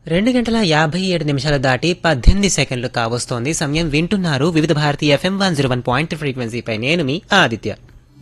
రెండు గంటల యాభై ఏడు నిమిషాలు దాటి పద్దెనిమిది సెకండ్లు కావస్తోంది సమయం వింటున్నారు Vividh Bharati F M one zero one point ఫ్రీక్వెన్సీపై నేను మీ ఆదిత్య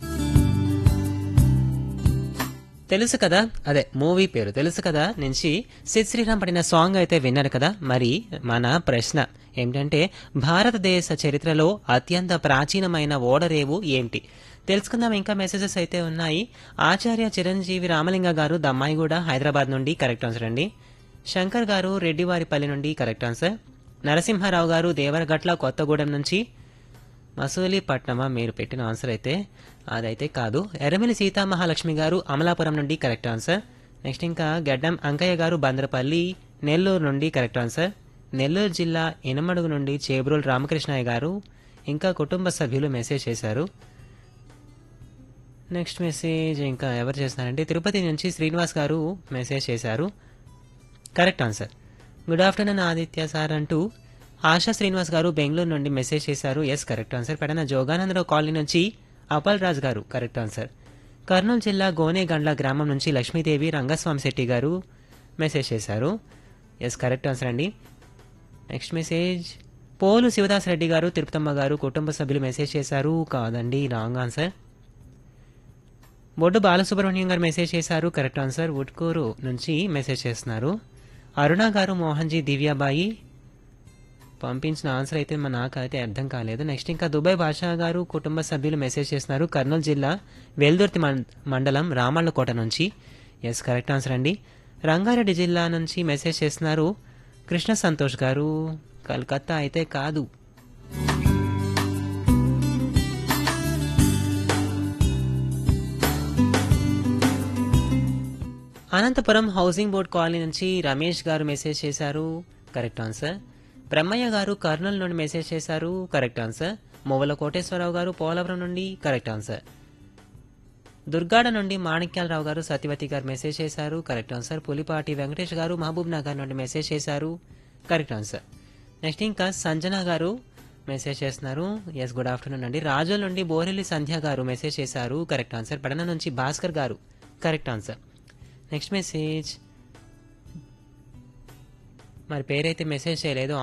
తెలుసు కదా అదే మూవీ పేరు తెలుసు కదా నుంచి సిద్ శ్రీరామ్ పడిన సాంగ్ అయితే విన్నారు కదా మరి మన ప్రశ్న ఏమిటంటే భారతదేశ చరిత్రలో అత్యంత ప్రాచీనమైన ఓడరేవు ఏంటి తెలుసుకుందాం ఇంకా మెసేజెస్ అయితే ఉన్నాయి ఆచార్య చిరంజీవి రామలింగ గారు దమ్మాయిగూడ హైదరాబాద్ నుండి కరెక్ట్ ఆన్సర్ అండి శంకర్ గారు రెడ్డివారిపల్లి నుండి కరెక్ట్ ఆన్సర్ నరసింహారావు గారు దేవరగట్ల కొత్తగూడెం నుంచి మసూలిపట్నమా మీరు పెట్టిన ఆన్సర్ అయితే అదైతే కాదు ఎర్రమిలి సీతామహాలక్ష్మి గారు అమలాపురం నుండి కరెక్ట్ ఆన్సర్ నెక్స్ట్ ఇంకా గడ్డం అంకయ్య గారు బంద్రపల్లి నెల్లూరు నుండి కరెక్ట్ ఆన్సర్ నెల్లూరు జిల్లా ఇనమడుగు నుండి చేబ్రోల్ రామకృష్ణయ్య గారు ఇంకా కుటుంబ సభ్యులు మెసేజ్ చేశారు నెక్స్ట్ మెసేజ్ ఇంకా ఎవరు చేస్తున్నారంటే తిరుపతి నుంచి శ్రీనివాస్ గారు మెసేజ్ చేశారు correct answer good afternoon Aditya sir అంటూ ఆశా శ్రీనివాస్ గారు బెంగళూరు నుండి మెసేజ్ చేశారు yes correct answer Pedana Joganandarao colony నుంచి అపల్ రాజ్ గారు కరెక్ట్ ఆన్సర్ కర్నూలు జిల్లా గోనేగండ్ల గ్రామం నుంచి లక్ష్మీదేవి రంగస్వామి శెట్టి గారు మెసేజ్ చేశారు ఎస్ కరెక్ట్ ఆన్సర్ అండి నెక్స్ట్ మెసేజ్ పోలు శివదాస్ రెడ్డి గారు తిరుపతమ్మ గారు కుటుంబ సభ్యులు మెసేజ్ చేశారు కాదండి రాంగ్ ఆన్సర్ బొడ్డు బాలసుబ్రహ్మణ్యం గారు మెసేజ్ చేశారు కరెక్ట్ ఆన్సర్ ఉట్కూరు నుంచి మెసేజ్ చేస్తున్నారు అరుణ గారు మోహన్జీ దివ్యాబాయి పంపించిన ఆన్సర్ అయితే మా నాకైతే అర్థం కాలేదు నెక్స్ట్ ఇంకా దుబాయ్ భాషా గారు కుటుంబ సభ్యులు మెసేజ్ చేస్తున్నారు కర్నూలు జిల్లా వెల్దుర్తి మం- మండలం రామళ్ళకోట నుంచి ఎస్ కరెక్ట్ ఆన్సర్ అండి రంగారెడ్డి జిల్లా నుంచి మెసేజ్ చేస్తున్నారు కృష్ణ సంతోష్ గారు కలకత్తా అయితే కాదు అనంతపురం హౌసింగ్ బోర్డ్ కాలనీ నుంచి రమేష్ గారు మెసేజ్ చేశారు కరెక్ట్ ఆన్సర్ బ్రహ్మయ్య గారు కర్నూలు నుండి మెసేజ్ చేశారు కరెక్ట్ ఆన్సర్ మొవల కోటేశ్వరరావు గారు పోలవరం నుండి కరెక్ట్ ఆన్సర్ దుర్గాడ నుండి మాణిక్యాలరావు గారు సత్యవతి గారు మెసేజ్ చేశారు కరెక్ట్ ఆన్సర్ పులిపాటి వెంకటేష్ గారు మహబూబ్ నగర్ నుండి మెసేజ్ చేశారు కరెక్ట్ ఆన్సర్ నెక్స్ట్ ఇంకా సంజన గారు మెసేజ్ చేస్తున్నారు ఎస్ గుడ్ ఆఫ్టర్నూన్ అండి రాజుల నుండి బోరెల్లి సంధ్య గారు మెసేజ్ చేశారు కరెక్ట్ ఆన్సర్ పడన నుంచి భాస్కర్ గారు కరెక్ట్ ఆన్సర్ నెక్స్ట్ మెసేజ్ మరి పేరైతే మెసేజ్ చేయలేదు